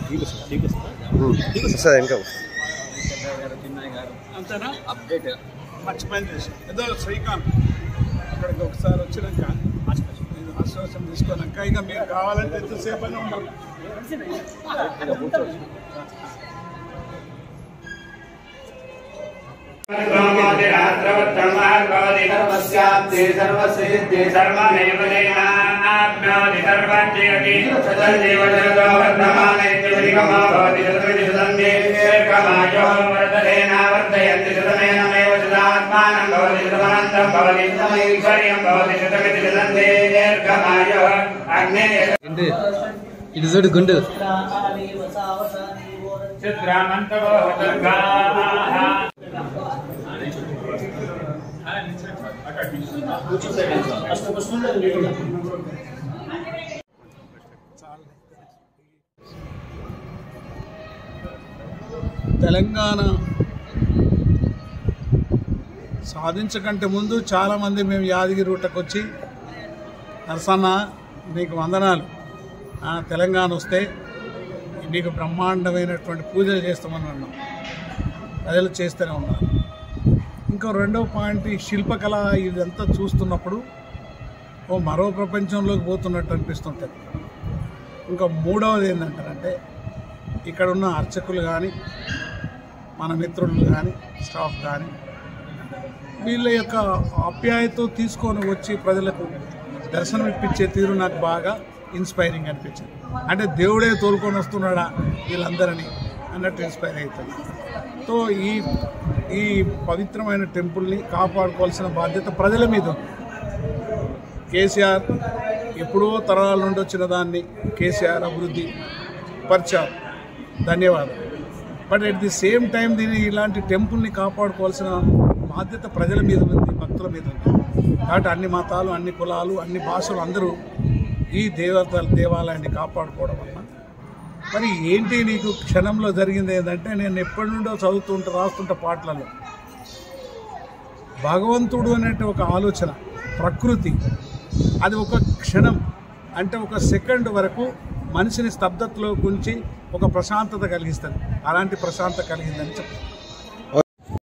sir ఇంకా అంతేనా update మంచి పని చేసి ఏదో శ్రీకాంత్ అక్కడికి ఒకసారి వచ్చినాక నేను ఆశ్వాసం తీసుకున్నాక ఇక మీరు కావాలంటే ఎంతసేపు అని ఉండరు గుండు ఇటు చూడు గుండు తెలంగాణ సాధించకంటే ముందు చాలామంది మేము యాదగిరి రూటకు వచ్చి నరసన్న నీకు వందనాలు ఆ, తెలంగాణ వస్తే నీకు బ్రహ్మాండమైనటువంటి పూజలు చేస్తామని అన్నాం ప్రజలు చేస్తూనే ఉన్నారు ఇంకా రెండవ పాయింట్ ఈ శిల్పకళ ఇదంతా చూస్తున్నప్పుడు ఓ మరో ప్రపంచంలోకి పోతున్నట్టు అనిపిస్తుంటుంది ఇంకా మూడవది ఏంటంటారంటే ఇక్కడ ఉన్న అర్చకులు కానీ మన మిత్రులు కానీ స్టాఫ్ కానీ వీళ్ళ యొక్క ఆప్యాయత తీసుకొని వచ్చి ప్రజలకు దర్శనం ఇప్పించే తీరు నాకు బాగా ఇన్స్పైరింగ్ అనిపించింది అంటే దేవుడే తోలుకొని వస్తున్నాడా వీళ్ళందరినీ అన్నట్టు ఇన్స్పైర్ అవుతుంది సో ఈ ఈ పవిత్రమైన టెంపుల్ని కాపాడుకోవాల్సిన బాధ్యత ప్రజల మీద ఉంది కేసీఆర్ ఎప్పుడో తరాల నుండి వచ్చిన దాన్ని కేసీఆర్ అభివృద్ధి పరిచారు ధన్యవాదాలు but at the same time దీన్ని ఇలాంటి టెంపుల్ని కాపాడుకోవాల్సిన బాధ్యత ప్రజల మీద ఉంది భక్తుల మీద ఉంది కాబట్టి అన్ని మతాలు అన్ని కులాలు అన్ని భాషలు అందరూ ఈ దేవతల దేవాలయాన్ని కాపాడుకోవడం వల్ల మరి ఏంటి నీకు క్షణంలో జరిగింది ఏంటంటే నేను ఎప్పటి నుండో చదువుతుంటా రాస్తుంటా పాటలలో భగవంతుడు అనే ఒక ఆలోచన ప్రకృతి అది ఒక క్షణం అంటే ఒక సెకండ్ వరకు మనిషిని స్తబ్దతలో గుంచి ఒక ప్రశాంతత కలిగిస్తుంది అలాంటి ప్రశాంతత కలిగిందని చెప్తాను